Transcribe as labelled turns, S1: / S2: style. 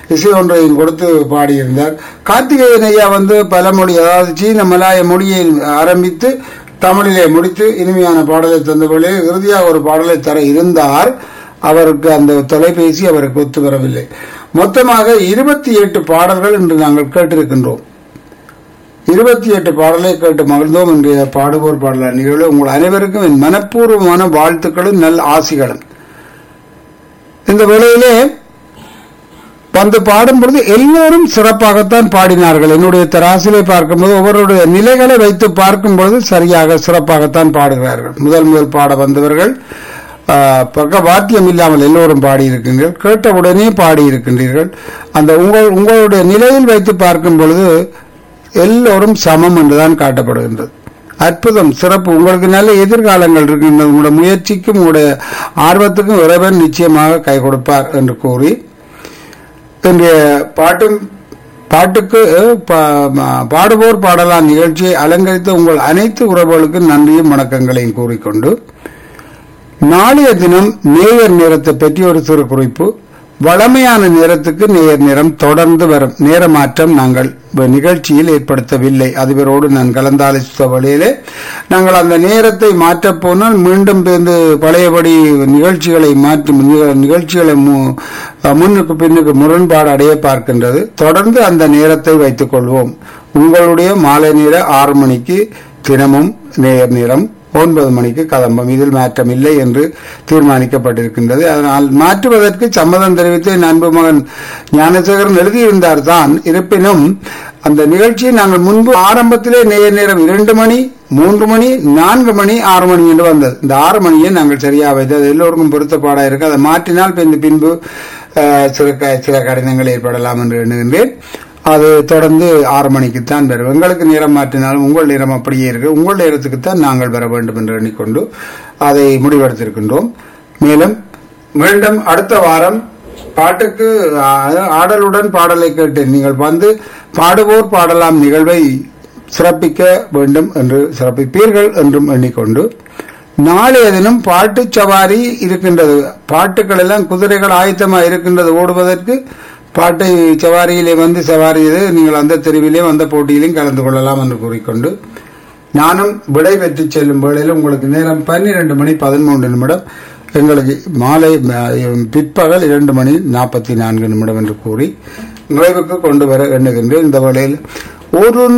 S1: இசை ஒன்றையும் கொடுத்து பாடியிருந்தார் கார்த்திகேயன் ஐயா வந்து பல மொழி அதாவது சீன மலாய மொழியை ஆரம்பித்து தமிழிலே முடித்து இனிமையான பாடலை தந்த வேளையில் இறுதியாக ஒரு பாடலை தர இருந்தார் அவருக்கு அந்த தொலைபேசி அவருக்கு ஒத்து வரவில்லை மொத்தமாக இருபத்தி எட்டு பாடல்கள் இன்று நாங்கள் கேட்டிருக்கின்றோம் இருபத்தி எட்டு பாடலை கேட்டு மகிழ்ந்தோம் இன்றைய பாடுவோர் பாடலர் நிகழ்வு உங்கள் அனைவருக்கும் என் மனப்பூர்வமான வாழ்த்துக்களும் நல் ஆசிகளும் இந்த வேளையிலே வந்து பாடும் பொழுது எல்லோரும் சிறப்பாகத்தான் பாடினார்கள் என்னுடைய தராசிலை பார்க்கும்போது ஒவ்வொருடைய நிலைகளை வைத்து பார்க்கும் பொழுது சரியாக சிறப்பாகத்தான் பாடுகிறார்கள் முதல் முதல் பாட வந்தவர்கள் பக்க வாத்தியம் இல்லாமல் எல்லோரும் பாடியிருக்கின்றீர்கள் கேட்டவுடனே பாடியிருக்கின்றீர்கள் அந்த உங்கள் உங்களுடைய நிலையில் வைத்து பார்க்கும் பொழுது எல்லோரும் சமம் என்றுதான் காட்டப்படுகின்றது அற்புதம் சிறப்பு உங்களுக்கு நல்ல எதிர்காலங்கள் இருக்கின்றது உங்களுடைய முயற்சிக்கும் உங்களுடைய ஆர்வத்துக்கும் இறைவன் நிச்சயமாக கை கொடுப்பார் என்று கூறி இன்றைய பாட்டும் பாட்டுக்கு பாடுவோர் பாடலாம் நிகழ்ச்சியை அலங்கரித்த உங்கள் அனைத்து உறவுகளுக்கும் நன்றியும் வணக்கங்களையும் கூறிக்கொண்டு நாளைய தினம் நேயர் நேரத்தை பற்றி ஒரு சிறு குறிப்பு வளமையான நேரத்துக்கு நேர் நேரம் தொடர்ந்து வரும் நேர மாற்றம் நாங்கள் நிகழ்ச்சியில் ஏற்படுத்தவில்லை அதிபரோடு நான் கலந்தாலோசித்த வழியிலே நாங்கள் அந்த நேரத்தை மாற்றப் போனால் மீண்டும் பேர்ந்து பழையபடி நிகழ்ச்சிகளை மாற்றி நிகழ்ச்சிகளை முன்னுக்கு பின்னுக்கு முரண்பாடு அடைய பார்க்கின்றது தொடர்ந்து அந்த நேரத்தை வைத்துக் கொள்வோம் உங்களுடைய மாலை நேர ஆறு மணிக்கு தினமும் நேர் நேரம் ஒன்பது மணிக்கு கதம்பம் இதில் மாற்றம் இல்லை என்று தீர்மானிக்கப்பட்டிருக்கின்றது அதனால் மாற்றுவதற்கு சம்மதம் தெரிவித்து என் அன்பு மகன் ஞானசேகரன் எழுதியிருந்தார் தான் இருப்பினும் அந்த நிகழ்ச்சியை நாங்கள் முன்பு ஆரம்பத்திலே நேர் நேரம் இரண்டு மணி மூன்று மணி நான்கு மணி ஆறு மணி என்று வந்தது இந்த ஆறு மணியை நாங்கள் சரியா வைத்தது எல்லோருக்கும் பொருத்தப்பாடாக இருக்கு அதை மாற்றினால் பின்பு பின்பு சில சில கடினங்கள் ஏற்படலாம் என்று எண்ணுகின்றேன் அது தொடர்ந்து ஆறு மணிக்குத்தான் வரும் எங்களுக்கு நேரம் மாற்றினாலும் உங்கள் நேரம் அப்படியே இருக்கு உங்கள் நேரத்துக்குத்தான் நாங்கள் வர வேண்டும் என்று எண்ணிக்கொண்டு அதை முடிவெடுத்திருக்கின்றோம் மேலும் மீண்டும் அடுத்த வாரம் பாட்டுக்கு ஆடலுடன் பாடலை கேட்டு நீங்கள் வந்து பாடுவோர் பாடலாம் நிகழ்வை சிறப்பிக்க வேண்டும் என்று சிறப்பிப்பீர்கள் என்றும் எண்ணிக்கொண்டு நாளைய தினம் பாட்டு சவாரி இருக்கின்றது பாட்டுகள் எல்லாம் குதிரைகள் ஆயத்தமா இருக்கின்றது ஓடுவதற்கு பாட்டை சவாரியிலே வந்து சவாரி நீங்கள் அந்த தெருவிலேயும் அந்த போட்டியிலையும் கலந்து கொள்ளலாம் என்று கூறிக்கொண்டு நானும் விடை பெற்று செல்லும் வேளையில் உங்களுக்கு நேரம் பன்னிரண்டு மணி பதிமூன்று நிமிடம் எங்களுக்கு மாலை பிற்பகல் இரண்டு மணி நாற்பத்தி நான்கு நிமிடம் என்று கூறி நிறைவுக்கு கொண்டு வர எண்ணுகின்றேன் இந்த வேளையில் ஒரு